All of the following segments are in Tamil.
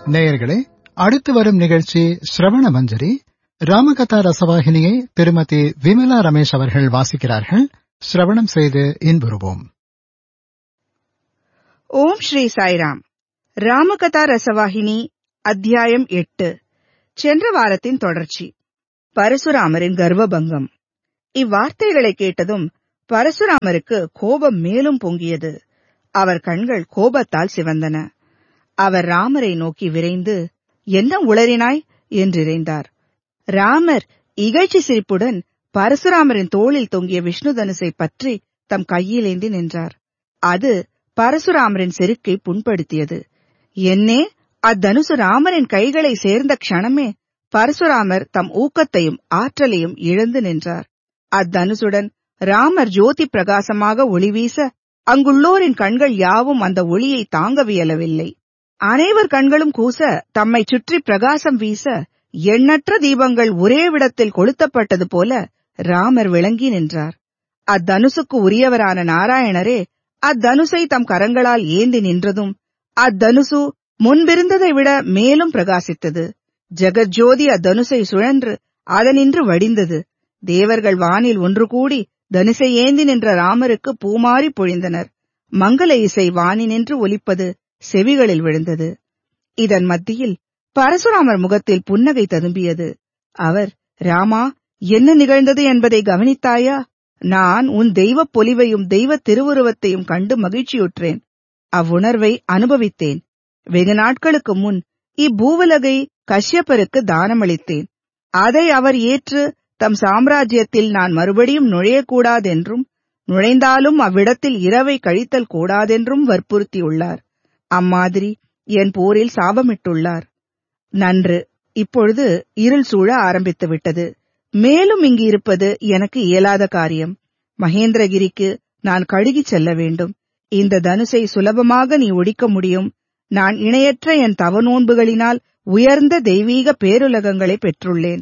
நேயர்களே அடுத்து வரும் நிகழ்ச்சி ஸ்ரவண மஞ்சரி ராமகதா ரசவாகினியை திருமதி விமலா ரமேஷ் அவர்கள் வாசிக்கிறார்கள் ஸ்ரவணம் செய்து இன்புறுவோம் ஓம் ஸ்ரீ சாய்ராம் ராமகதா ரசவாகினி அத்தியாயம் எட்டு சென்ற வாரத்தின் தொடர்ச்சி பரசுராமரின் கர்வபங்கம் இவ்வார்த்தைகளை கேட்டதும் பரசுராமருக்கு கோபம் மேலும் பொங்கியது அவர் கண்கள் கோபத்தால் சிவந்தன அவர் ராமரை நோக்கி விரைந்து என்ன உளறினாய் என்றிரைந்தார் ராமர் இகழ்ச்சி சிரிப்புடன் பரசுராமரின் தோளில் தொங்கிய விஷ்ணு தனுசை பற்றி தம் கையிலேந்தி நின்றார் அது பரசுராமரின் செருக்கை புண்படுத்தியது என்னே அத்தனுசு ராமரின் கைகளை சேர்ந்த க்ஷணமே பரசுராமர் தம் ஊக்கத்தையும் ஆற்றலையும் இழந்து நின்றார் அத்தனுசுடன் ராமர் ஜோதி பிரகாசமாக ஒளி வீச அங்குள்ளோரின் கண்கள் யாவும் அந்த ஒளியை தாங்கவியலவில்லை அனைவர் கண்களும் கூச தம்மை சுற்றி பிரகாசம் வீச எண்ணற்ற தீபங்கள் ஒரே விடத்தில் கொளுத்தப்பட்டது போல ராமர் விளங்கி நின்றார் அத்தனுசுக்கு உரியவரான நாராயணரே அத்தனுசை தம் கரங்களால் ஏந்தி நின்றதும் அத்தனுசு முன்பிருந்ததை விட மேலும் பிரகாசித்தது ஜெகஜோதி அத்தனுசை சுழன்று அதனின்று வடிந்தது தேவர்கள் வானில் ஒன்று கூடி தனுசை ஏந்தி நின்ற ராமருக்கு பூமாரி பொழிந்தனர் மங்கள இசை வானினின்று ஒலிப்பது செவிகளில் விழுந்தது இதன் மத்தியில் பரசுராமர் முகத்தில் புன்னகை ததும்பியது அவர் ராமா என்ன நிகழ்ந்தது என்பதை கவனித்தாயா நான் உன் தெய்வப் பொலிவையும் தெய்வ திருவுருவத்தையும் கண்டு மகிழ்ச்சியுற்றேன் அவ்வுணர்வை அனுபவித்தேன் வெகு நாட்களுக்கு முன் இப்பூவலகை கஷ்யப்பருக்கு தானமளித்தேன் அதை அவர் ஏற்று தம் சாம்ராஜ்யத்தில் நான் மறுபடியும் நுழையக்கூடாதென்றும் நுழைந்தாலும் அவ்விடத்தில் இரவை கழித்தல் கூடாதென்றும் வற்புறுத்தியுள்ளார் அம்மாதிரி என் போரில் சாபமிட்டுள்ளார் நன்று இப்பொழுது இருள் சூழ ஆரம்பித்து விட்டது மேலும் இங்கு இருப்பது எனக்கு இயலாத காரியம் மகேந்திரகிரிக்கு நான் கழுகிச் செல்ல வேண்டும் இந்த தனுசை சுலபமாக நீ ஒடிக்க முடியும் நான் இணையற்ற என் தவநோன்புகளினால் உயர்ந்த தெய்வீக பேருலகங்களை பெற்றுள்ளேன்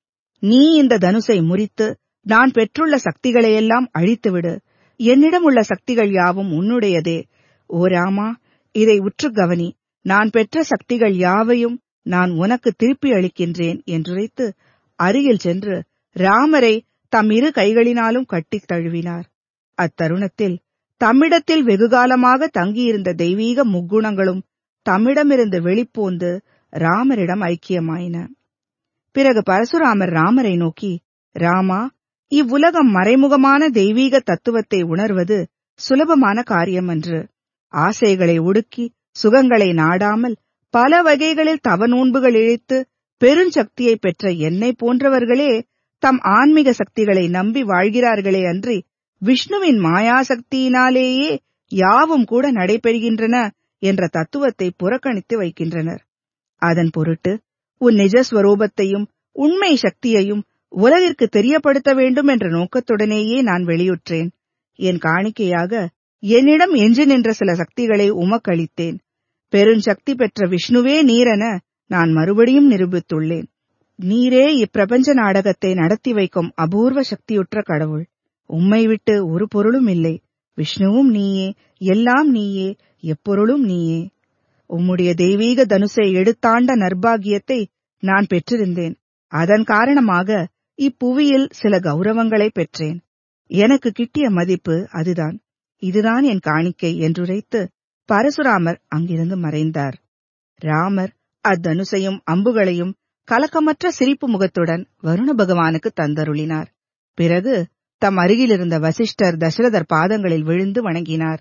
நீ இந்த தனுசை முறித்து நான் பெற்றுள்ள சக்திகளையெல்லாம் அழித்துவிடு என்னிடம் உள்ள சக்திகள் யாவும் உன்னுடையதே ஓ ராமா இதை உற்று கவனி நான் பெற்ற சக்திகள் யாவையும் நான் உனக்கு திருப்பி அளிக்கின்றேன் என்றுரைத்து அருகில் சென்று ராமரை தம் இரு கைகளினாலும் கட்டித் தழுவினார் அத்தருணத்தில் தம்மிடத்தில் வெகுகாலமாக தங்கியிருந்த தெய்வீக முக்குணங்களும் தம்மிடமிருந்து வெளிப்போந்து ராமரிடம் ஐக்கியமாயின பிறகு பரசுராமர் ராமரை நோக்கி ராமா இவ்வுலகம் மறைமுகமான தெய்வீக தத்துவத்தை உணர்வது சுலபமான காரியமன்று ஆசைகளை ஒடுக்கி சுகங்களை நாடாமல் பல வகைகளில் தவநோன்புகள் இழைத்து பெருஞ்சக்தியை பெற்ற என்னை போன்றவர்களே தம் ஆன்மீக சக்திகளை நம்பி வாழ்கிறார்களே அன்றி விஷ்ணுவின் மாயாசக்தியினாலேயே யாவும் கூட நடைபெறுகின்றன என்ற தத்துவத்தை புறக்கணித்து வைக்கின்றனர் அதன் பொருட்டு உன் நிஜஸ்வரூபத்தையும் உண்மை சக்தியையும் உலகிற்கு தெரியப்படுத்த வேண்டும் என்ற நோக்கத்துடனேயே நான் வெளியுற்றேன் என் காணிக்கையாக என்னிடம் எஞ்சி நின்ற சில சக்திகளை உமக்களித்தேன் பெருஞ்சக்தி பெற்ற விஷ்ணுவே நீரென நான் மறுபடியும் நிரூபித்துள்ளேன் நீரே இப்பிரபஞ்ச நாடகத்தை நடத்தி வைக்கும் அபூர்வ சக்தியுற்ற கடவுள் உம்மை விட்டு ஒரு பொருளும் இல்லை விஷ்ணுவும் நீயே எல்லாம் நீயே எப்பொருளும் நீயே உம்முடைய தெய்வீக தனுசை எடுத்தாண்ட நர்பாகியத்தை நான் பெற்றிருந்தேன் அதன் காரணமாக இப்புவியில் சில கௌரவங்களை பெற்றேன் எனக்கு கிட்டிய மதிப்பு அதுதான் இதுதான் என் காணிக்கை என்றுரைத்து பரசுராமர் அங்கிருந்து மறைந்தார் ராமர் அத்தனுசையும் அம்புகளையும் கலக்கமற்ற சிரிப்பு முகத்துடன் வருண பகவானுக்கு தந்தருளினார் பிறகு தம் அருகிலிருந்த வசிஷ்டர் தசரதர் பாதங்களில் விழுந்து வணங்கினார்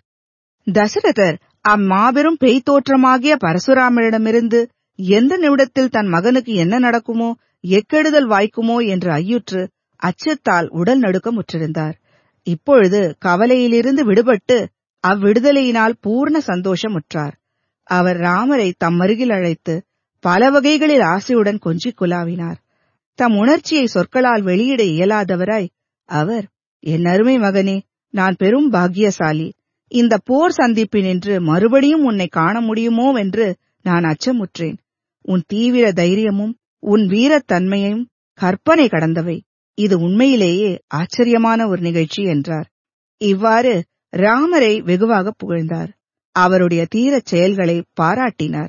தசரதர் அம்மாபெரும் பேய் தோற்றமாகிய பரசுராமரிடமிருந்து எந்த நிமிடத்தில் தன் மகனுக்கு என்ன நடக்குமோ எக்கெடுதல் வாய்க்குமோ என்று ஐயுற்று அச்சத்தால் உடல் நடுக்க முற்றிருந்தார் இப்பொழுது கவலையிலிருந்து விடுபட்டு அவ்விடுதலையினால் பூர்ண சந்தோஷமுற்றார் அவர் ராமரை தம் அருகில் அழைத்து பல வகைகளில் ஆசையுடன் கொஞ்சிக் குலாவினார் தம் உணர்ச்சியை சொற்களால் வெளியிட இயலாதவராய் அவர் என் அருமை மகனே நான் பெரும் பாக்கியசாலி இந்த போர் சந்திப்பினின்று மறுபடியும் உன்னை காண முடியுமோ என்று நான் அச்சமுற்றேன் உன் தீவிர தைரியமும் உன் வீரத்தன்மையும் கற்பனை கடந்தவை இது உண்மையிலேயே ஆச்சரியமான ஒரு நிகழ்ச்சி என்றார் இவ்வாறு ராமரை வெகுவாக புகழ்ந்தார் அவருடைய தீரச் செயல்களை பாராட்டினார்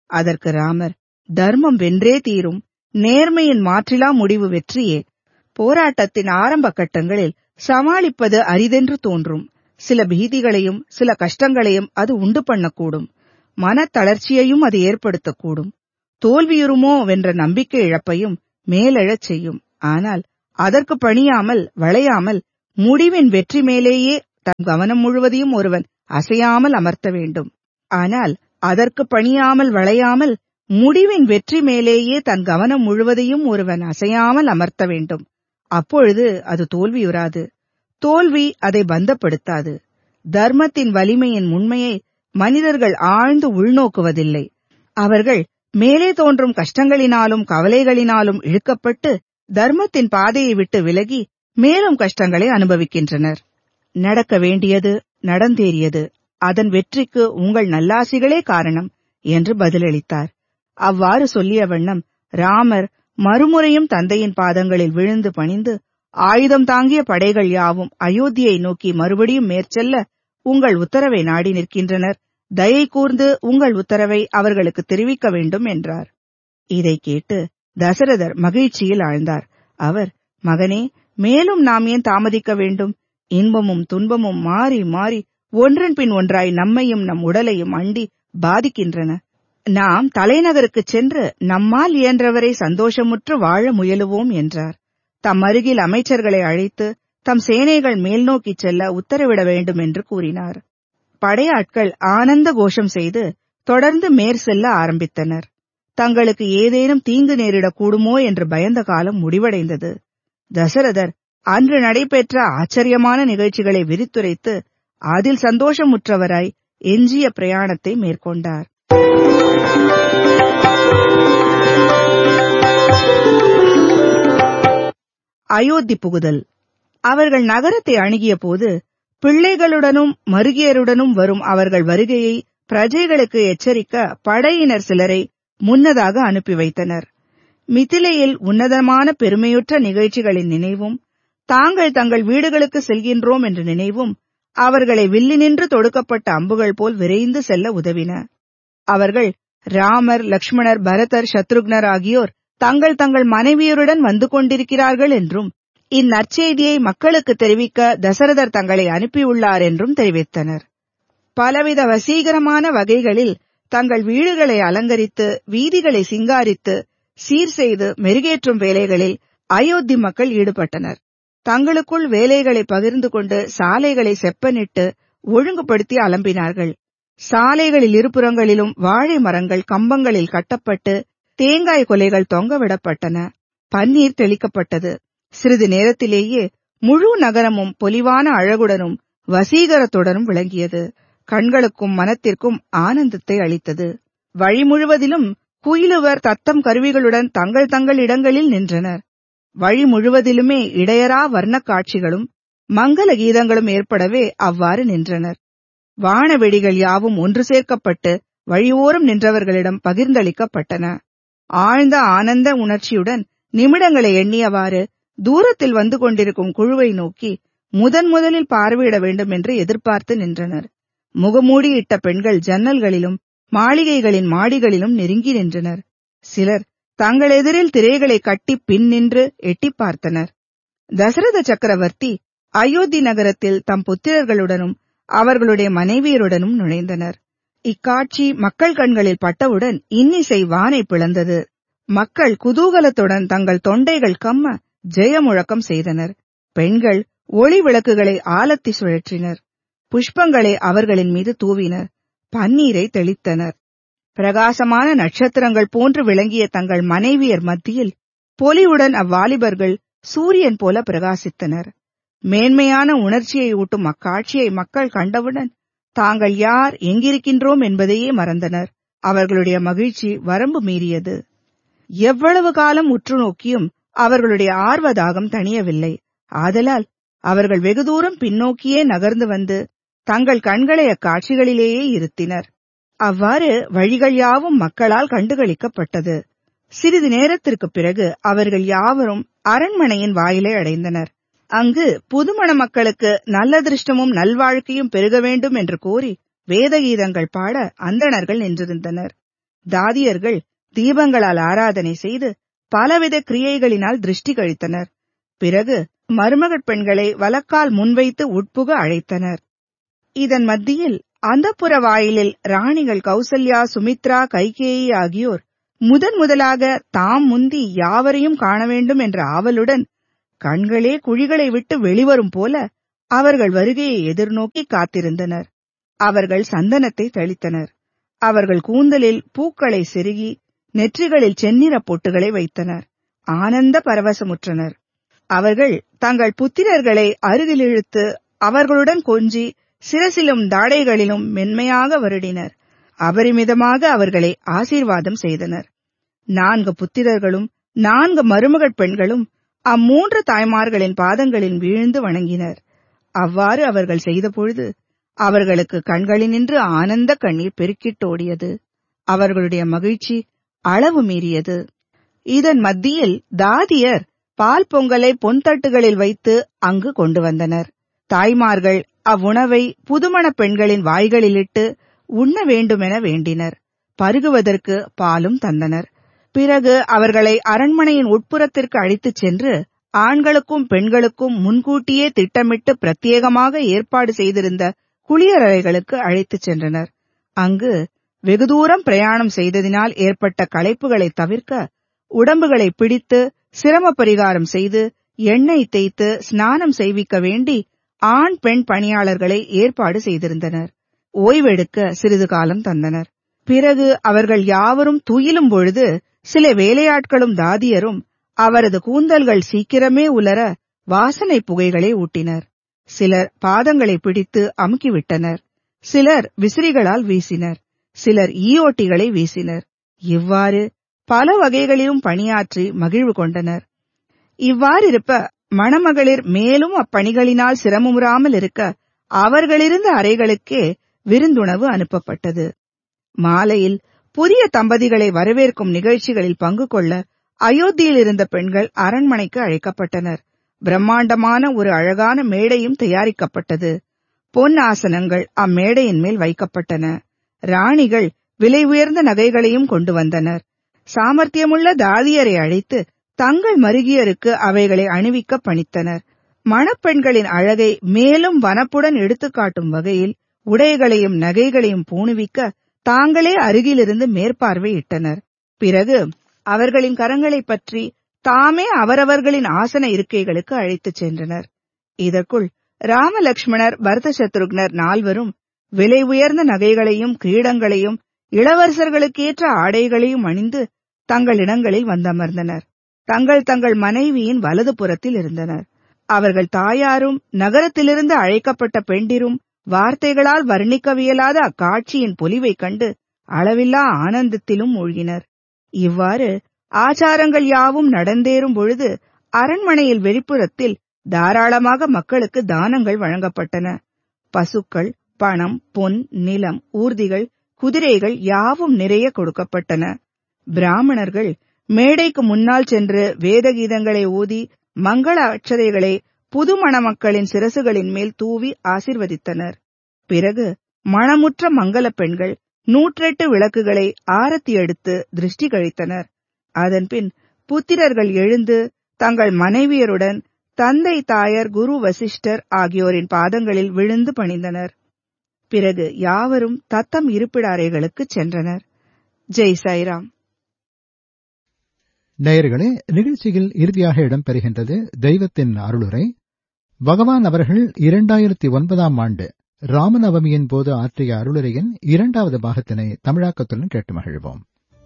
அதற்கு ராமர் தர்மம் வென்றே தீரும் நேர்மையின் மாற்றிலா முடிவு வெற்றியே போராட்டத்தின் ஆரம்ப கட்டங்களில் சமாளிப்பது அரிதென்று தோன்றும் சில பீதிகளையும் சில கஷ்டங்களையும் அது உண்டு பண்ணக்கூடும் மனத்தளர்ச்சியையும் அது ஏற்படுத்தக்கூடும் தோல்வியுறுமோ வென்ற நம்பிக்கை இழப்பையும் மேலெழச் செய்யும் ஆனால் அதற்கு பணியாமல் வளையாமல் முடிவின் வெற்றி மேலேயே தன் கவனம் முழுவதையும் ஒருவன் அசையாமல் அமர்த்த வேண்டும் ஆனால் அதற்கு பணியாமல் வளையாமல் முடிவின் வெற்றி மேலேயே தன் கவனம் முழுவதையும் ஒருவன் அசையாமல் அமர்த்த வேண்டும் அப்பொழுது அது தோல்வியுறாது தோல்வி அதை பந்தப்படுத்தாது தர்மத்தின் வலிமையின் உண்மையை மனிதர்கள் ஆழ்ந்து உள்நோக்குவதில்லை அவர்கள் மேலே தோன்றும் கஷ்டங்களினாலும் கவலைகளினாலும் இழுக்கப்பட்டு தர்மத்தின் பாதையை விட்டு விலகி மேலும் கஷ்டங்களை அனுபவிக்கின்றனர் நடக்க வேண்டியது நடந்தேறியது அதன் வெற்றிக்கு உங்கள் நல்லாசிகளே காரணம் என்று பதிலளித்தார் அவ்வாறு சொல்லிய வண்ணம் ராமர் மறுமுறையும் தந்தையின் பாதங்களில் விழுந்து பணிந்து ஆயுதம் தாங்கிய படைகள் யாவும் அயோத்தியை நோக்கி மறுபடியும் மேற்செல்ல உங்கள் உத்தரவை நாடி நிற்கின்றனர் தயை கூர்ந்து உங்கள் உத்தரவை அவர்களுக்கு தெரிவிக்க வேண்டும் என்றார் இதை கேட்டு தசரதர் மகிழ்ச்சியில் ஆழ்ந்தார் அவர் மகனே மேலும் நாம் ஏன் தாமதிக்க வேண்டும் இன்பமும் துன்பமும் மாறி மாறி ஒன்றன் பின் ஒன்றாய் நம்மையும் நம் உடலையும் அண்டி பாதிக்கின்றன நாம் தலைநகருக்குச் சென்று நம்மால் இயன்றவரை சந்தோஷமுற்று வாழ முயலுவோம் என்றார் தம் அருகில் அமைச்சர்களை அழைத்து தம் சேனைகள் மேல் நோக்கிச் செல்ல உத்தரவிட வேண்டும் என்று கூறினார் படையாட்கள் ஆனந்த கோஷம் செய்து தொடர்ந்து மேற் செல்ல ஆரம்பித்தனர் தங்களுக்கு ஏதேனும் தீங்கு நேரிடக்கூடுமோ என்று பயந்த காலம் முடிவடைந்தது தசரதர் அன்று நடைபெற்ற ஆச்சரியமான நிகழ்ச்சிகளை விரித்துரைத்து அதில் சந்தோஷமுற்றவராய் எஞ்சிய பிரயாணத்தை மேற்கொண்டார் அயோத்தி புகுதல் அவர்கள் நகரத்தை அணுகிய போது பிள்ளைகளுடனும் மருகியருடனும் வரும் அவர்கள் வருகையை பிரஜைகளுக்கு எச்சரிக்க படையினர் சிலரை முன்னதாக அனுப்பி வைத்தனர் மிதிலையில் உன்னதமான பெருமையுற்ற நிகழ்ச்சிகளின் நினைவும் தாங்கள் தங்கள் வீடுகளுக்கு செல்கின்றோம் என்ற நினைவும் அவர்களை வில்லினின்று தொடுக்கப்பட்ட அம்புகள் போல் விரைந்து செல்ல உதவின அவர்கள் ராமர் லக்ஷ்மணர் பரதர் சத்ருக்னர் ஆகியோர் தங்கள் தங்கள் மனைவியருடன் வந்து கொண்டிருக்கிறார்கள் என்றும் இந்நற்செய்தியை மக்களுக்கு தெரிவிக்க தசரதர் தங்களை அனுப்பியுள்ளார் என்றும் தெரிவித்தனர் பலவித வசீகரமான வகைகளில் தங்கள் வீடுகளை அலங்கரித்து வீதிகளை சிங்காரித்து சீர் செய்து மெருகேற்றும் வேலைகளில் அயோத்தி மக்கள் ஈடுபட்டனர் தங்களுக்குள் வேலைகளை பகிர்ந்து கொண்டு சாலைகளை செப்பனிட்டு ஒழுங்குபடுத்தி அலம்பினார்கள் சாலைகளில் இருபுறங்களிலும் வாழை மரங்கள் கம்பங்களில் கட்டப்பட்டு தேங்காய் கொலைகள் தொங்கவிடப்பட்டன பன்னீர் தெளிக்கப்பட்டது சிறிது நேரத்திலேயே முழு நகரமும் பொலிவான அழகுடனும் வசீகரத்துடனும் விளங்கியது கண்களுக்கும் மனத்திற்கும் ஆனந்தத்தை அளித்தது வழி முழுவதிலும் குயிலுவர் தத்தம் கருவிகளுடன் தங்கள் தங்கள் இடங்களில் நின்றனர் வழி முழுவதிலுமே இடையரா வர்ணக் காட்சிகளும் மங்கள கீதங்களும் ஏற்படவே அவ்வாறு நின்றனர் வான வெடிகள் யாவும் ஒன்று சேர்க்கப்பட்டு வழியோரம் நின்றவர்களிடம் பகிர்ந்தளிக்கப்பட்டன ஆழ்ந்த ஆனந்த உணர்ச்சியுடன் நிமிடங்களை எண்ணியவாறு தூரத்தில் வந்து கொண்டிருக்கும் குழுவை நோக்கி முதன் முதலில் பார்வையிட வேண்டும் என்று எதிர்பார்த்து நின்றனர் முகமூடி இட்ட பெண்கள் ஜன்னல்களிலும் மாளிகைகளின் மாடிகளிலும் நெருங்கி நின்றனர் சிலர் தங்கள் எதிரில் திரைகளை கட்டி பின் நின்று எட்டி பார்த்தனர் தசரத சக்கரவர்த்தி அயோத்தி நகரத்தில் தம் புத்திரர்களுடனும் அவர்களுடைய மனைவியருடனும் நுழைந்தனர் இக்காட்சி மக்கள் கண்களில் பட்டவுடன் இன்னிசை வானை பிளந்தது மக்கள் குதூகலத்துடன் தங்கள் தொண்டைகள் கம்ம ஜெய முழக்கம் செய்தனர் பெண்கள் ஒளி விளக்குகளை ஆலத்தி சுழற்றினர் புஷ்பங்களை அவர்களின் மீது தூவினர் பன்னீரை தெளித்தனர் பிரகாசமான நட்சத்திரங்கள் போன்று விளங்கிய தங்கள் மனைவியர் மத்தியில் பொலிவுடன் அவ்வாலிபர்கள் சூரியன் போல பிரகாசித்தனர் மேன்மையான உணர்ச்சியை ஊட்டும் அக்காட்சியை மக்கள் கண்டவுடன் தாங்கள் யார் எங்கிருக்கின்றோம் என்பதையே மறந்தனர் அவர்களுடைய மகிழ்ச்சி வரம்பு மீறியது எவ்வளவு காலம் உற்று நோக்கியும் அவர்களுடைய ஆர்வதாகம் தணியவில்லை ஆதலால் அவர்கள் வெகு தூரம் பின்னோக்கியே நகர்ந்து வந்து தங்கள் கண்களை அக்காட்சிகளிலேயே இருத்தினர் அவ்வாறு வழிகள் யாவும் மக்களால் கண்டுகளிக்கப்பட்டது சிறிது நேரத்திற்குப் பிறகு அவர்கள் யாவரும் அரண்மனையின் வாயிலை அடைந்தனர் அங்கு புதுமண மக்களுக்கு நல்லதிருஷ்டமும் நல்வாழ்க்கையும் பெருக வேண்டும் என்று கோரி வேத கீதங்கள் பாட அந்தணர்கள் நின்றிருந்தனர் தாதியர்கள் தீபங்களால் ஆராதனை செய்து பலவித கிரியைகளினால் திருஷ்டி கழித்தனர் பிறகு மருமகட் பெண்களை வலக்கால் முன்வைத்து உட்புக அழைத்தனர் இதன் மத்தியில் அந்தப்புற வாயிலில் ராணிகள் கௌசல்யா சுமித்ரா கைகேயி ஆகியோர் முதன் முதலாக தாம் முந்தி யாவரையும் காண வேண்டும் என்ற ஆவலுடன் கண்களே குழிகளை விட்டு வெளிவரும் போல அவர்கள் வருகையை எதிர்நோக்கி காத்திருந்தனர் அவர்கள் சந்தனத்தை தெளித்தனர் அவர்கள் கூந்தலில் பூக்களை செருகி நெற்றிகளில் செந்நிற பொட்டுகளை வைத்தனர் ஆனந்த பரவசமுற்றனர் அவர்கள் தங்கள் புத்திரர்களை அருகில் இழுத்து அவர்களுடன் கொஞ்சி சிரசிலும் தாடைகளிலும் மென்மையாக வருடினர் அபரிமிதமாக அவர்களை ஆசீர்வாதம் செய்தனர் நான்கு புத்திரர்களும் நான்கு மருமகட் பெண்களும் அம்மூன்று தாய்மார்களின் பாதங்களில் வீழ்ந்து வணங்கினர் அவ்வாறு அவர்கள் செய்தபொழுது அவர்களுக்கு கண்களினின்று ஆனந்த கண்ணீர் பெருக்கிட்டோடியது அவர்களுடைய மகிழ்ச்சி அளவு மீறியது இதன் மத்தியில் தாதியர் பால் பொங்கலை பொன்தட்டுகளில் வைத்து அங்கு கொண்டு வந்தனர் தாய்மார்கள் அவ்வுணவை புதுமணப் பெண்களின் வாய்களிலிட்டு உண்ண வேண்டுமென வேண்டினர் பருகுவதற்கு பாலும் தந்தனர் பிறகு அவர்களை அரண்மனையின் உட்புறத்திற்கு அழைத்துச் சென்று ஆண்களுக்கும் பெண்களுக்கும் முன்கூட்டியே திட்டமிட்டு பிரத்யேகமாக ஏற்பாடு செய்திருந்த குளியலறைகளுக்கு அழைத்துச் சென்றனர் அங்கு வெகு தூரம் பிரயாணம் செய்ததினால் ஏற்பட்ட களைப்புகளை தவிர்க்க உடம்புகளை பிடித்து சிரம பரிகாரம் செய்து எண்ணெய் தேய்த்து ஸ்நானம் செய்விக்க வேண்டி ஆண் பெண் பணியாளர்களை ஏற்பாடு செய்திருந்தனர் ஓய்வெடுக்க சிறிது காலம் தந்தனர் பிறகு அவர்கள் யாவரும் துயிலும் பொழுது சில வேலையாட்களும் தாதியரும் அவரது கூந்தல்கள் சீக்கிரமே உலர வாசனை புகைகளை ஊட்டினர் சிலர் பாதங்களை பிடித்து அமுக்கிவிட்டனர் சிலர் விசிறிகளால் வீசினர் சிலர் ஈயோட்டிகளை வீசினர் இவ்வாறு பல வகைகளிலும் பணியாற்றி மகிழ்வு கொண்டனர் இவ்வாறிருப்ப மணமகளிர் மேலும் அப்பணிகளினால் சிரமமுறாமல் இருக்க அவர்களிருந்த அறைகளுக்கே விருந்துணவு அனுப்பப்பட்டது மாலையில் புதிய தம்பதிகளை வரவேற்கும் நிகழ்ச்சிகளில் பங்கு கொள்ள அயோத்தியில் இருந்த பெண்கள் அரண்மனைக்கு அழைக்கப்பட்டனர் பிரம்மாண்டமான ஒரு அழகான மேடையும் தயாரிக்கப்பட்டது பொன் ஆசனங்கள் அம்மேடையின் மேல் வைக்கப்பட்டன ராணிகள் விலை உயர்ந்த நகைகளையும் கொண்டு வந்தனர் சாமர்த்தியமுள்ள தாதியரை அழைத்து தங்கள் மருகியருக்கு அவைகளை அணிவிக்க பணித்தனர் மணப்பெண்களின் அழகை மேலும் வனப்புடன் எடுத்துக்காட்டும் வகையில் உடைகளையும் நகைகளையும் பூணுவிக்க தாங்களே அருகிலிருந்து மேற்பார்வையிட்டனர் பிறகு அவர்களின் கரங்களைப் பற்றி தாமே அவரவர்களின் ஆசன இருக்கைகளுக்கு அழைத்துச் சென்றனர் இதற்குள் ராமலக்ஷ்மணர் பரத சத்ருக்னர் நால்வரும் விலை உயர்ந்த நகைகளையும் கிரீடங்களையும் இளவரசர்களுக்கேற்ற ஆடைகளையும் அணிந்து தங்கள் இடங்களில் வந்தமர்ந்தனர் தங்கள் தங்கள் மனைவியின் வலது புறத்தில் இருந்தனர் அவர்கள் தாயாரும் நகரத்திலிருந்து அழைக்கப்பட்ட பெண்டிரும் வார்த்தைகளால் வர்ணிக்கவியலாத அக்காட்சியின் பொலிவைக் கண்டு அளவில்லா ஆனந்தத்திலும் மூழ்கினர் இவ்வாறு ஆச்சாரங்கள் யாவும் நடந்தேறும் பொழுது அரண்மனையில் வெளிப்புறத்தில் தாராளமாக மக்களுக்கு தானங்கள் வழங்கப்பட்டன பசுக்கள் பணம் பொன் நிலம் ஊர்திகள் குதிரைகள் யாவும் நிறைய கொடுக்கப்பட்டன பிராமணர்கள் மேடைக்கு முன்னால் சென்று வேத கீதங்களை ஓதி மங்கள அட்சதைகளை புது மணமக்களின் சிரசுகளின் மேல் தூவி ஆசிர்வதித்தனர் பிறகு மணமுற்ற மங்களப் பெண்கள் நூற்றெட்டு விளக்குகளை ஆரத்தி எடுத்து திருஷ்டி கழித்தனர் அதன்பின் புத்திரர்கள் எழுந்து தங்கள் மனைவியருடன் தந்தை தாயர் குரு வசிஷ்டர் ஆகியோரின் பாதங்களில் விழுந்து பணிந்தனர் பிறகு யாவரும் தத்தம் இருப்பிட அறைகளுக்குச் சென்றனர் ஜெய் சாய்ராம் நேயர்களே நிகழ்ச்சியில் இறுதியாக இடம்பெறுகின்றது தெய்வத்தின் அருளுரை பகவான் அவர்கள் இரண்டாயிரத்தி ஒன்பதாம் ஆண்டு ராமநவமியின் போது ஆற்றிய அருளுரையின் இரண்டாவது பாகத்தினை தமிழாக்கத்துடன் கேட்டு மகிழ்வோம்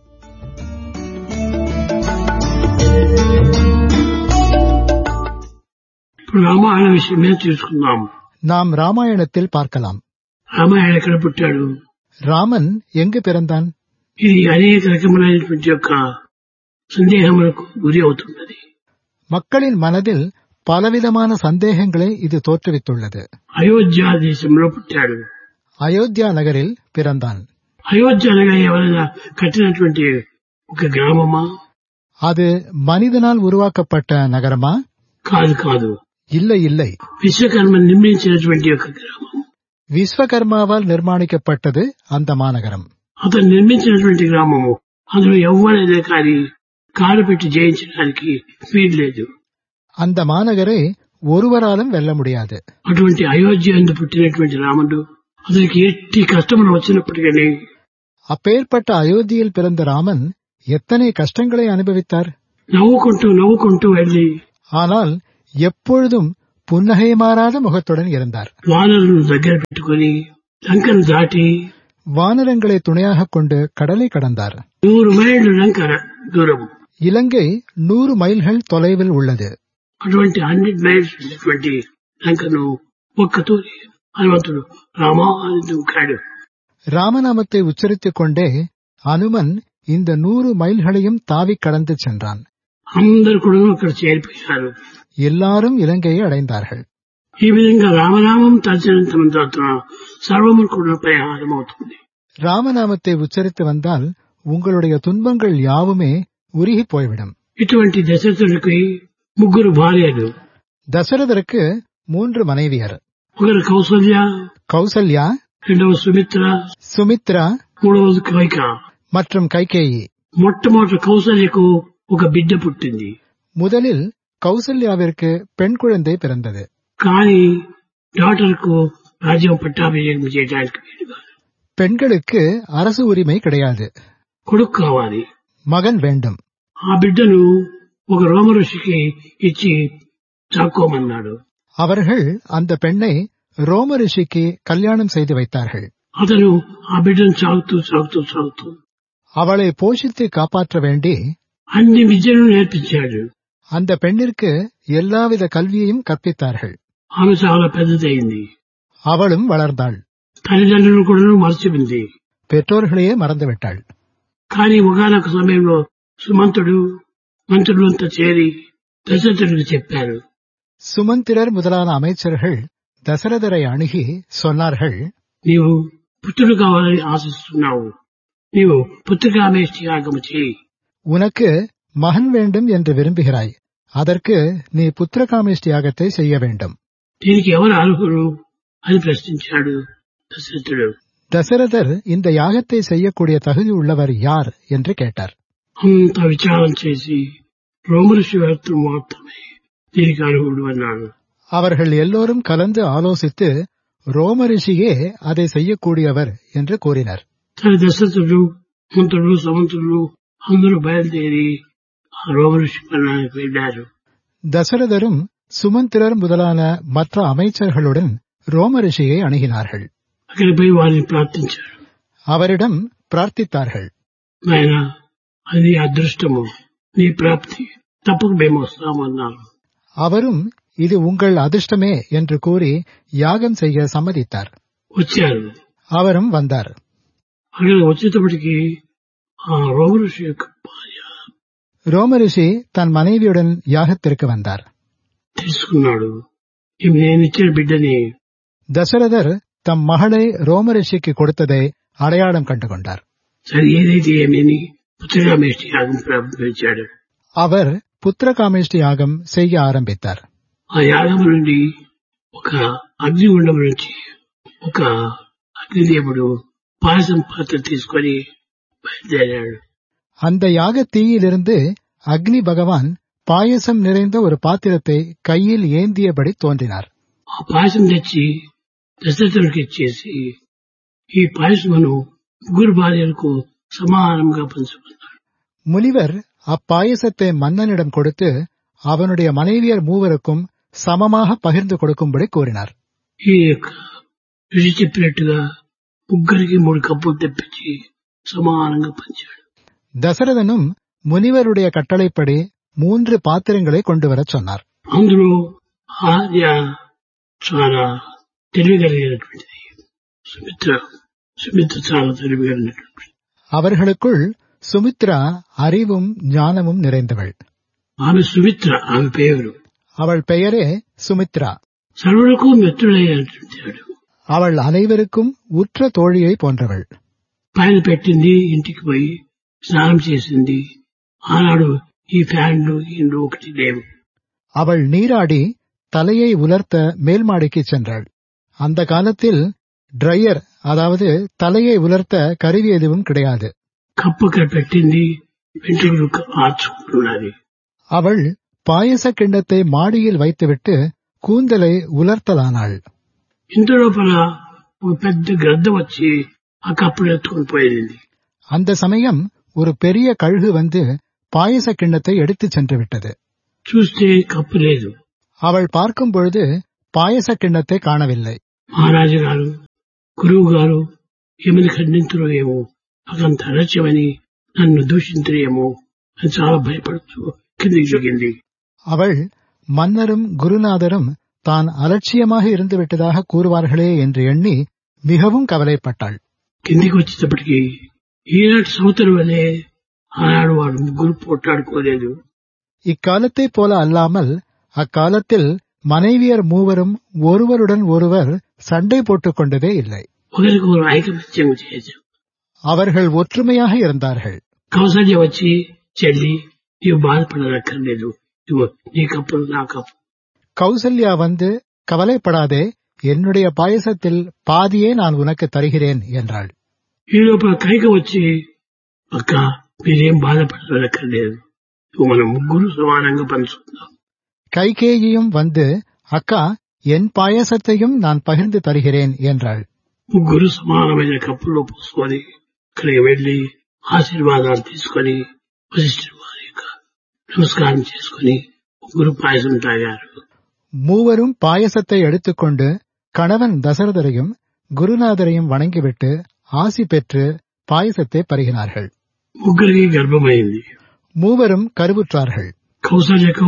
ఇప్పుడు రామాయణ విషయమే తీసుకుందాం நாம் ராமாயணத்தில் பார்க்கலாம் రామాయణ ఎక్కడ పుట్టాడు ராமன் எங்கு பிறந்தான் ఇది అనేక రకములైనటువంటి యొక్క సందేహములకు గురి అవుతున్నది மக்களின் மனதில் பலவிதமான சந்தேகங்களை இது தோற்றுவித்துள்ளது అయోధ్య దేశంలో పుట్టాడు அயோத்தியா நகரில் பிறந்தான் అయోధ్య అనగా ఎవరైనా కట్టినటువంటి ఒక గ్రామమా அது மனிதனால் உருவாக்கப்பட்ட நகரமா కాదు కాదు இல்லை இல்லை విశ్వకర్మ నిర్మించినటువంటి యొక్క గ్రామం விஸ்வகர்மாவால் நிர்மாணிக்கப்பட்டது அந்த மாநகரம் అతను నిర్మించినటువంటి గ్రామము అందులో ఎవరైనా కానీ కాలు పెట్టి జయించడానికి వీలు లేదు அந்த மாநகரை ஒருவராலும் வெல்ல முடியாது అటువంటి అయోధ్య ఎందు పుట్టినటువంటి రాముడు అతనికి ఎట్టి కష్టములు వచ్చినప్పటికీ அப்பேற்பட்ட அயோத்தியில் பிறந்த ராமன் எத்தனை கஷ்டங்களை அனுபவித்தார் నవ్వుకుంటూ నవ్వుకుంటూ వెళ్లి ஆனால் எப்பொழுதும் புன்னகை மாறாத முகத்துடன் இருந்தார் వానరులను దగ్గర పెట్టుకుని లంకను దాటి வானரங்களை துணையாகக் கொண்டு கடலை கடந்தார் నూరు మైళ్ళు లంక దూరం இலங்கை நூறு மைல்கள் தொலைவில் உள்ளது అటువంటి హండ్రెడ్ మైల్స్ ఉన్నటువంటి లంకను ఒక్క తూరి హనుమంతుడు రామా అని దూకాడు ராமநாமத்தை உச்சரித்துக் கொண்டே அனுமன் இந்த நூறு மைல்களையும் தாவிக் கடந்து சென்றான் అందరు కూడా అక్కడ చేరిపోయారు எல்லாரும் இலங்கையை அடைந்தார்கள் ఈ విధంగా రామనామం తలచినంత తర్వాత సర్వము కూడా పరిహారం అవుతుంది ராமநாமத்தை உச்சரித்து வந்தால் உங்களுடைய துன்பங்கள் யாவுமே உருகி போய்விடும் ఇటువంటి దశరథుడికి ముగ్గురు భార్యలు தசரதருக்கு மூன்று மனைவியர் ఒకరు కౌసల్య கௌசல்யா రెండవ సుమిత్ర சுமித்ரா మూడవది కైక மற்றும் கைகேயி మొట్టమొదటి కౌసల్యకు ఒక బిడ్డ పుట్టింది முதலில் கௌசல்யாவிற்கு பெண் குழந்தை பிறந்தது కానీ డాటర్ కు రాజ్యం పట్టాభిషేకం చేయడానికి వీలు కాదు. பெண்களுக்கு அரசு உரிமை கிடையாது కొడుకు కావాలి மகன் வேண்டும் ఆ బిడ్డను ఒక రోమ ఋషికి ఇచ్చి చాక్కోమన్నాడు அவர்கள் அந்த பெண்ணை ரோம ரிஷிக்கு கல்யாணம் செய்து வைத்தார்கள் అతను ఆ బిడ్డను సాగుతూ సాగుతూ సాగుతూ அவளை போஷித்து காப்பாற்ற வேண்டி అన్ని విద్యలను నేర్పించాడు அந்த பெண்ணிற்கு எல்லாவித கல்வியையும் கற்பித்தார்கள் ఆమె చాలా పెద్దదైంది அவளும் வளர்ந்தாள் తల్లిదండ్రులు కూడా మర్చిపోయింది பெற்றோர்களையே மறந்துவிட்டாள் కానీ ఒకనొక సమయంలో సుమంతుడు మంత్రులంతా చేరి దశరథుడికి చెప్పారు சுமந்திரர் முதலான அமைச்சர்கள் தசரதரை அணுகி சொன்னார்கள் నీవు పుత్రుడు కావాలని ఆశిస్తున్నావు నీవు పుత్రికామేష్టి యాగము చేయి உனக்கு மகன் வேண்டும் என்று விரும்புகிறாய் அதற்கு நீ புத்திரகாமேஷ்டி யாகத்தை செய்ய வேண்டும் దీనికి ఎవరు అర్హులు అని ప్రశ్నించాడు దశరథుడు தசரதர் இந்த யாகத்தை செய்யக்கூடிய தகுதி உள்ளவர் யார் என்று கேட்டார் అంత విచారం చేసి రోమఋషి వారితో మాత్రమే దీనికి అర్హుడు అన్నాడు அவர்கள் எல்லோரும் கலந்து ஆலோசித்து ரோம ரிஷியே அதை செய்யக்கூடியவர் என்று கூறினர் సరే దశరథుడు మంత్రులు సమంతులు అందరూ బయలుదేరి ఆ రోమఋషి పన్నానికి వెళ్ళారు தசரதரும் சுமந்திரர் முதலான மற்ற அமைச்சர்களுடன் ரோம ரிஷியை அணுகினார்கள் అక్కడికి పోయి వారిని ప్రార్థించారు அவரிடம் பிரார்த்தித்தார்கள் నాయన అది నీ అదృష్టము నీ ప్రాప్తి తప్పక మేము వస్తామన్నారు அவரும் இது உங்கள் அதிர்ஷ்டமே என்று கூறி யாகம் செய்ய சம்மதித்தார் వచ్చారు அவரும் வந்தார் అక్కడ వచ్చేటప్పటికి ఆ రోమఋషి యొక్క భార్య ரோம ரிஷி தன் மனைவியுடன் யாகத்திற்கு வந்தார் తెలుసుకున్నాడు ఈమె నేను ఇచ్చిన బిడ్డని தசரதர் தம் மகளை ரோம ரிஷிக்கு கொடுத்ததை அடையாளம் கண்டுகொண்டார் సరే ఏదైతే ఏమని పుత్రికామేష్టి యాగం ప్రారంభించాడు அவர் புத்திரகாமேஷ்டி யாகம் செய்ய ஆரம்பித்தார் ఆ యాగం నుండి ఒక అగ్నిగుండం నుంచి ఒక అగ్నిదేవుడు పాయసం పాత్ర తీసుకొని బయలుదేరాడు அந்த யாக தீயிலிருந்து அக்னி பகவான் பாயசம் நிறைந்த ஒரு பாத்திரத்தை கையில் ஏந்தியபடி தோன்றினார் ఆ పాయసం తెచ్చి దశరథుడికి ఇచ్చేసి ఈ పాయసమును ముగ్గురు భార్యలకు సమానంగా పంచుకున్నాడు முனிவர் அப்பாயசத்தை மன்னனிடம் கொடுத்து அவனுடைய மனைவியர் மூவருக்கும் சமமாக பகிர்ந்து கொடுக்கும்படி கூறினார் ఈ యొక్క రుచి చెప్పినట్టుగా ముగ్గురికి మూడు కప్పులు తెప్పించి సమానంగా పంచాడు தசரதனும் முனிவருடைய கட்டளைப்படி மூன்று பாத்திரங்களை கொண்டு வரச் சொன்னார் అందులో ఆర్య చాలా తెలివిగలిగినటువంటిది సుమిత్ర సుమిత్ర చాలా తెలివిగలిగినటువంటిది அவர்களுக்குள் சுமித்ரா அறிவும் ஞானமும் நிறைந்தவள் ఆమె సుమిత్ర ఆమె పేరు அவள் பெயரே சுமித்ரா సర్వులకు మిత్రుడైనటువంటి వాడు அவள் அனைவருக்கும் உற்ற தோழியை போன்றவள் పైన పెట్టింది ఇంటికి పోయి స్నానం చేసింది ఆనాడు ఈ ఫ్యాన్లు ఇండ్లు ఒకటి లేవు அவள் நீராடி தலையை உலர்த்த மேல் மாடிக்குச் சென்றாள் அந்த காலத்தில் ட்ரையர் அதாவது தலையை உலர்த்த கருவி எதுவும் கிடையாது కప్పక పెట్టింది వెంట్రుకలు ఆర్చుకుంటున్నది அவள் பாயச கிண்ணத்தை மாடியில் வைத்துவிட்டு கூந்தலை உலர்த்தலானாள் ఇంత లోపల ఒక పెద్ద గ్రద్ద వచ్చి ఆ కప్పులు ఎత్తుకుని పోయింది அந்த சமயம் ஒரு பெரிய கழுகு வந்து பாயச கிண்ணத்தை எடுத்துச் சென்று விட்டது చూస్తే కప్పు లేదు அவள் பார்க்கும் பொழுது பாயச கிண்ணத்தை காணவில்லை మహారాజు గారు గురువు గారు ఏమని ఖండించరో ఏమో నాకంత అలస్యమని నన్ను దూషించరేమో అని చాలా భయపడుతూ కిందికి దిగింది அவள் மன்னரும் குருநாதரும் தான் அலட்சியமாக இருந்து விட்டதாக கூறுவார்களே என்று எண்ணி மிகவும் கவலைப்பட்டாள் కిందికి వచ్చేటప్పటికి ఈనాటి సంవత్సరం వల్లే ఆనాడు వాడు ముగ్గురు పోట్లాడుకోలేదు இக்காலத்தைப் போல அல்லாமல் அக்காலத்தில் மனைவியர் மூவரும் ஒருவருடன் ஒருவர் சண்டை போட்டுக் கொண்டதே இல்லை ఒకరికొకరు ఐకమత్యం చేశాం அவர்கள் ஒற்றுமையாக இருந்தார்கள் కౌసల్య వచ్చి చెల్లి నీవు బాధపడనక్కర్లేదు ఇదిగో నీ కప్పులు నా కప్పు கௌசல்யா வந்து கவலைப்படாதே என்னுடைய பாயசத்தில் பாதியே நான் உனக்கு தருகிறேன் என்றாள் ఈ లోపల కైక వచ్చి అక్క మీరేం బాధపడనక్కర్లేదు ఇదిగో మనం ముగ్గురు సమానంగా పంచుకుందాం கைகேயியும் வந்து அக்கா என் பாயசத்தையும் நான் பகிர்ந்து தருகிறேன் என்றாள் ముగ్గురు సమానమైన కప్పుల్లో పోసుకొని అక్కడికి వెళ్లి ఆశీర్వాదాలు తీసుకొని వశిష్ఠుడు వారి యొక్క నమస్కారం చేసుకొని ముగ్గురు పాయసం తాగారు மூவரும் பாயசத்தை எடுத்துக்கொண்டு கணவன் தசரதரையும் குருநாதரையும் வணங்கிவிட்டு ஆசி பெற்று பாயசத்தை பருகினார்கள் ముగ్గురికి గర్భమైంది மூவரும் கருவுற்றார்கள் కౌసల్యకు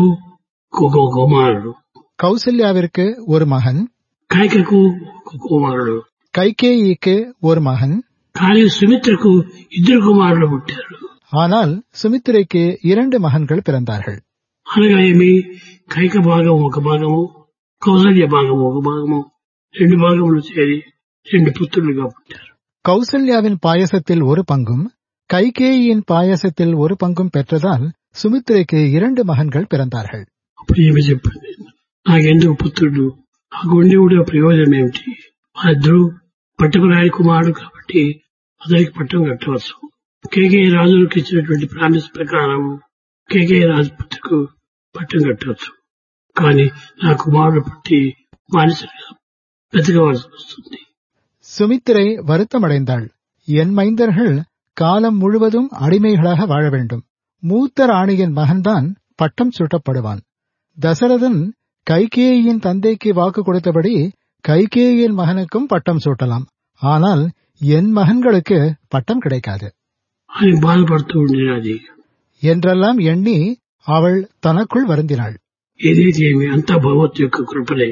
ఒక కుమారుడు கௌசல்யாவிற்கு ஒரு மகன் కాయకకు ఒక కుమారుడు கைகேயிக்கு ஒரு மகன் కానీ సుమిత్రకు ఇద్దరు కుమారులు పుట్టారు ஆனால் சுமித்திரைக்கு இரண்டு மகன்கள் பிறந்தார்கள் అనగా ఏమి కైక భాగం ఒక భాగము కౌసల్య భాగం ఒక భాగము రెండు భాగములు చేరి రెండు పుత్రులుగా పుట్టారు கௌசல்யாவின் பாயசத்தில் ஒரு பங்கும் கைகேயியின் பாயசத்தில் ஒரு பங்கும் பெற்றதால் சுமித்திரைக்கு இரண்டு மகன்கள் பிறந்தார்கள் అప్పుడు ఏమి చెప్పింది నాకెందుకు పుత్రుడు నాకు ఉండి కూడా ప్రయోజనం ఏమిటి వాళ్ళిద్దరూ పట్టుకురాని కుమారుడు కాబట్టి అతనికి పట్టం కట్టవచ్చు కేకే రాజులకు ఇచ్చినటువంటి ప్రామిస్ ప్రకారం కేకే రాజు పుత్రకు పట్టం కట్టవచ్చు కానీ నా కుమారుడు పుట్టి మానసికంగా బ్రతకవలసి వస్తుంది சுமித்திரை வருத்தமடைந்தாள் என் மைந்தர்கள் காலம் முழுவதும் அடிமைகளாக வாழ வேண்டும் மூத்த ராணியின் மகன்தான் பட்டம் சூட்டப்படுவான் தசரதன் கைகேயின் தந்தைக்கு வாக்கு கொடுத்தபடி கைகேயின் மகனுக்கும் பட்டம் சூட்டலாம் ஆனால் என் மகன்களுக்கு பட்டம் கிடைக்காது అని బాధపడుతూ ఉండినది என்றெல்லாம் எண்ணி அவள் தனக்குள் வருந்தினாள் ఏదైతే ఏమి అంతా భగవత్ యొక్క కృపలే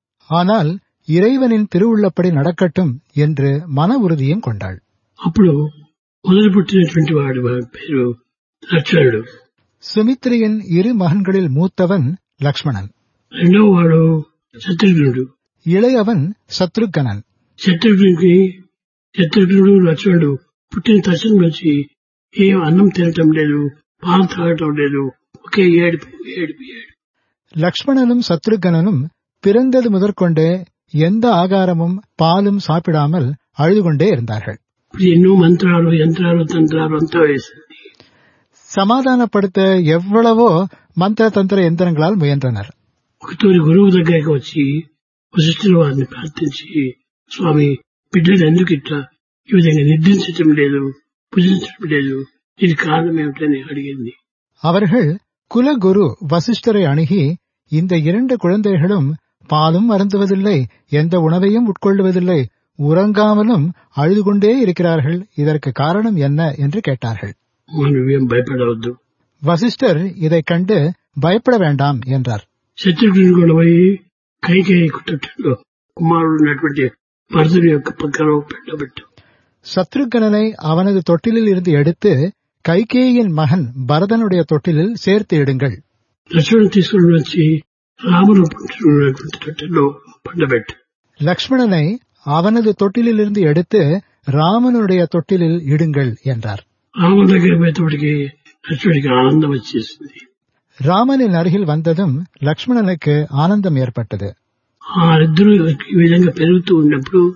ஆனால் இறைவனின் திருவுள்ளப்படி நடக்கட்டும் என்று மன உறுதியும் கொண்டாள் అప్పుడు మొదలు పుట్టినటువంటి వాడి పేరు లక్ష్మణుడు சுமித்ரியின் இரு மகன்களில் மூத்தவன் லக்ஷ்மணன் రెండవ వాడు శత్రుఘ్నుడు இளையவன் சத்ருகனன் శత్రుఘ్నుడికి శత్రుఘ్నుడు లక్ష్మణుడు పుట్టిన తక్షణం నుంచి ఏం అన్నం తినటం లేదు పాలు తాగటం లేదు ఒకే ఏడుపు ఏడుపు ఏడుపు லக்ஷ்மணனும் சத்ருகனனும் பிறந்தது முதற்கொண்டே எந்த ஆகாரமும் பாலும் சாப்பிடாமல் அழுது கொண்டே இருந்தார்கள் ఇప్పుడు ఎన్నో మంత్రాలు యంత్రాలు తంత్రాలు అంతా వేసింది சமாதானப்படுத்த எவ்வளவோ மந்திர தந்திர எந்திரங்களால் முயன்றனர் ఒకతోరి గురువు దగ్గరికి వచ్చి వశిష్ఠుల వారిని ప్రార్థించి స్వామి బిడ్డలు ఎందుకు ఇట్లా ఈ విధంగా నిద్రించటం లేదు పూజించటం లేదు ఇది కారణం ఏమిటని అడిగింది அவர்கள் குலகுரு வசிஷ்டரை அணுகி இந்த இரண்டு குழந்தைகளும் பாலும் அருந்துவதில்லை எந்த உணவையும் உட்கொள்வதில்லை உறங்காமலும் அழுது கொண்டே இருக்கிறார்கள் இதற்கு காரணம் என்ன என்று கேட்டார்கள் నువ్వేం భయపడవద్దు வசிஷ்டர் இதைக் கண்டு பயப்பட வேண்டாம் என்றார் శత్రుఘ్నుడు కూడా పోయి కైకేయి కుట్టట్లో కుమారుడు ఉన్నటువంటి భరతుడి యొక్క పక్కన పెట్టబెట్టు சத்ருகனனை அவனது தொட்டிலில் இருந்து எடுத்து கைகேயின் மகன் பரதனுடைய தொட்டிலில் சேர்த்து இடுங்கள் లక్ష్మణుడు తీసుకుని వచ్చి రాముడు పుట్టినటువంటి తొట్టెలో పండబెట్టు லக்ஷ்மணனை அவனது தொட்டிலிலிருந்து எடுத்து ராமனுடைய தொட்டிலில் இடுங்கள் என்றார் రాముడి దగ్గర పోయేటప్పటికి లక్ష్మణుడికి ఆనందం వచ్చేసింది ராமனின் அருகில் வந்ததும் லக்ஷ்மணனுக்கு ஆனந்தம் ஏற்பட்டது ఆ ఇద్దరు ఈ విధంగా పెరుగుతూ ఉన్నప్పుడు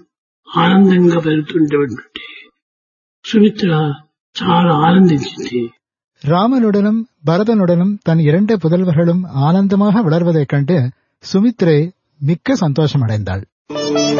ఆనందంగా పెరుగుతుండేటువంటి సుమిత్ర చాలా ఆనందించింది ராமனுடனும் பரதனுடனும் தன் இரண்டு புதல்வர்களும் ஆனந்தமாக வளர்வதைக் கண்டு சுமித்ரே மிக்க சந்தோஷமடைந்தாள்